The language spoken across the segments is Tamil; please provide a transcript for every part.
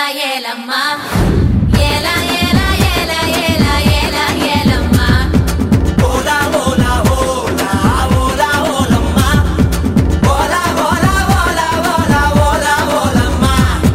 ஏலம்மா ஏலா ஏலா ஏலா ஏலா ஏலா ஏலம்மா ஓலா ஓலா ஓலா ஓலா ஓலம்மா ஓலா ஓலா ஓலா ஓலா ஓலா ஓலம்மா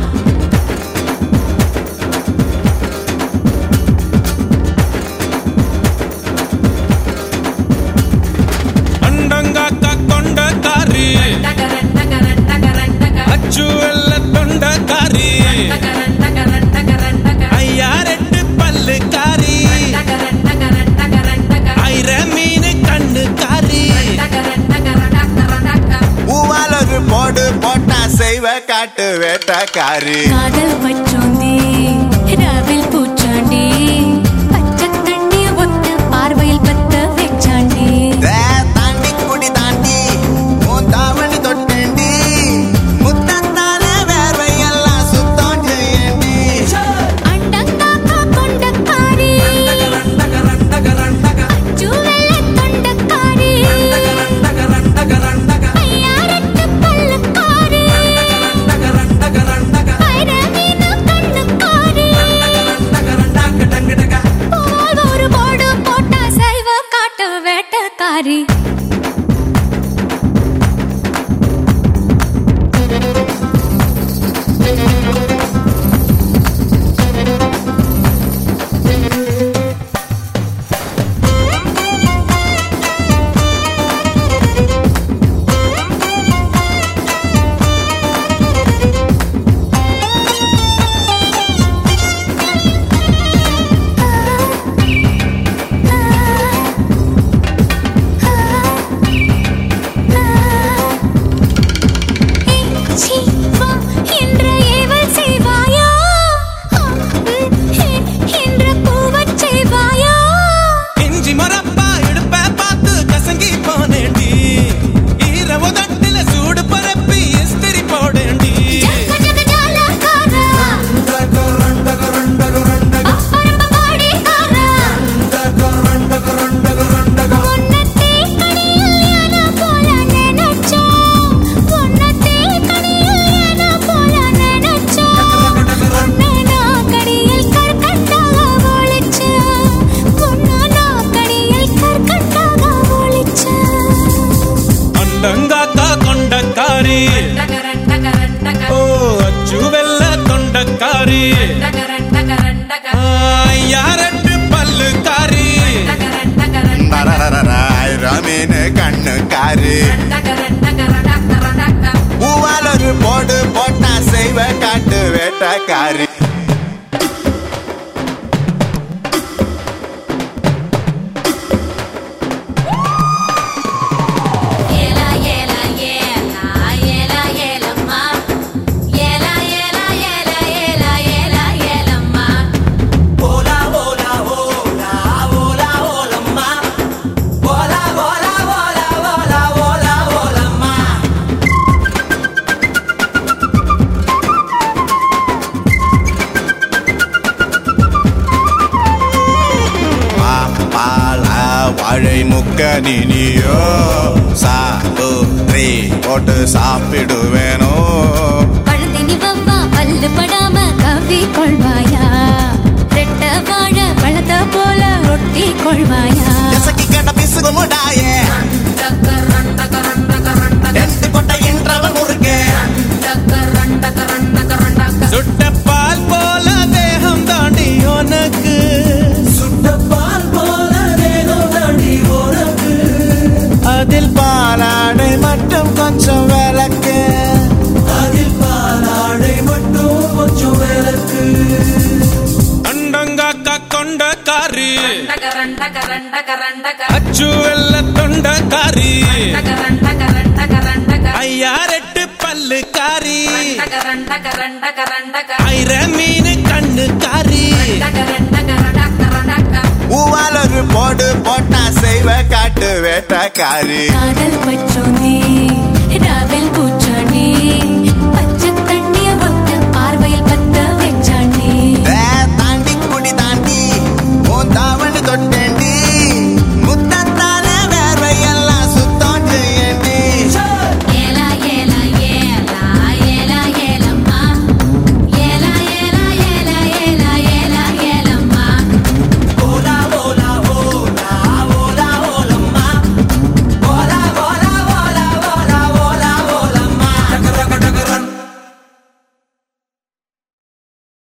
ಅಂಡಂಗಾಕ ಕೊಂಡ ಕಾರಿ டகரன் டகரன் டகரன் டகரன் ಅಚ್ಚು ಎಲ್ಲ ತೊಂಡ ಕಾರಿ டகரன் டகரன் டகரன் டகரன் ಅಯ್ಯಾರೆಟ್ಟು ಪಲ್ಲು ಕಾರಿ டகரன் டகரன் டகரன் டகரன் ஐர மீன் கண்ணு காரி டகரன் டகரன் டகரன் டகரன் பூவாலொரு போடு போட்டா செய்வ காட்டு வேட்டக்காரி காதல் வச்சோந்தே ராவில் பூச்சாண்டி பச்சை தண்ணிய ஒத்த பார்வையில் பத்த வச்சாண்டி தே, தாண்டி குடி தாண்டி உன் தாவணி தொட்டேண்டி முத்தத்தால வேர்வையெல்லாம் சுத்தம் செய்யண்டி அண்டங்காக்கா கொண்டக்காரி டகரன் டகரன் டகரன் டகரன் ஜூவெல்ல தொண்டக்காரி டகரன் டகரன் டகரன் ஐயாரத்து பல்லக்காரி டகரன் டகரன் டகரன் ஐரவீன கண்ணுக்காரி டகரன் டக டங்க டக போல் ஒரு போடு போட்டா சைவ காட்டு வேட்டக்காரி சி வா என்ற ஏவல் செய்வாயா என்ற பூவச் செய்வாயா இஞ்சி மரப்பா இடுப்ப பார்த்து கசங்கி போனேண்டி ஈர உதட்டில சூடு பரப்பி இஸ்திரி போடேண்டி ஜக ஜக ஜாலக்காரா டகரன் டகரன் டகரன் டக அப்பரம்ப பாடிக்காரா டகரன் டகரன் டகரன் டக உன்னத்தே கனியில் யானா போல நினைச்சா உன்னத்தே கனியில் யானா போல நினைச்சா உன்னை நான் கடியில் கற்கண்டாக ஒளிச்சா உன்னை நான் கடியில் கற்கண்டாக ஒளிச்சா ಅಂಡಂಗಾಕ ಕೊಂಡ ಕಾರಿ டகரன் டகரன் ಓ டகரன் ಅಚ್ಚು வெல்ல ತೊಂಡ ಕಾರಿ டகரன் டகரன் டகரன் ஐயாரெட்டு பல்லு காரி டகரன் டகரன் ரமீன் கண்ணுக்காரி டகரன் டகரன் டகரன் டகரன் பூவாலொரு போடு போட்டா செய்வ காட்டு வேட்டக்காரி ஏலா ஏலா ஏலா ஏலா ஏலம்மா ஏலா ஏலா ஏலா ஏலா ஏலா ஏலம்மா ஓலா ஓலா ஓலா ஓலா ஓலம்மா ஓலா ஓலா ஓலா ஓலா ஓலா ஓலம்மா பால வாழை முக்க நினியோ சாப்பிட்ரி போட்டு சாப்பிடுவேனோ பழுதினி வவ்வா பல்லு படாம கவி கொள்வாயா ரெட்ட வாழ பழத்த போல ரொட்டி கொள்வாயா எசக்கி கண்ட பிசுகு முடாயே டகரன் டகரன் டகரன் டகரன் ரெண்டு கொட்டை இன்றவன் முறுக்கு டகரன் டகரன் டகரன் டகரன் சுட்ட பால் போல தேகம் தாண்டி உனக்கு சுட்ட பால் போல தேகம் தாண்டி உனக்கு அதில் பாலாடை மட்டும் கொஞ்சம் விளக்கு அதில் பாலாடை மட்டும் கொஞ்சம் விளக்கு ಅಂಡಂಗಾಕ ಕೊಂಡ ಕಾರಿ டகரன் டகரன் டகரன் டகரன் ಅಚ್ಚು ಎಲ್ಲ ತೊಂಡ ಕಾರಿ டகரன் டகரன் டகரன் டகரன் ஐயாரெட்டு பல்லு காரி டகரன் டகரன் டகரன் டகரன் ஐர மீன் கண்ணு காரி டகரன் டகரன் டகரன் டகரன் பூவாலொரு போடு போட்டா செய்வ காட்டு வேட்டக்காரி காதல் பற்றோனே ராவில் பூச்சி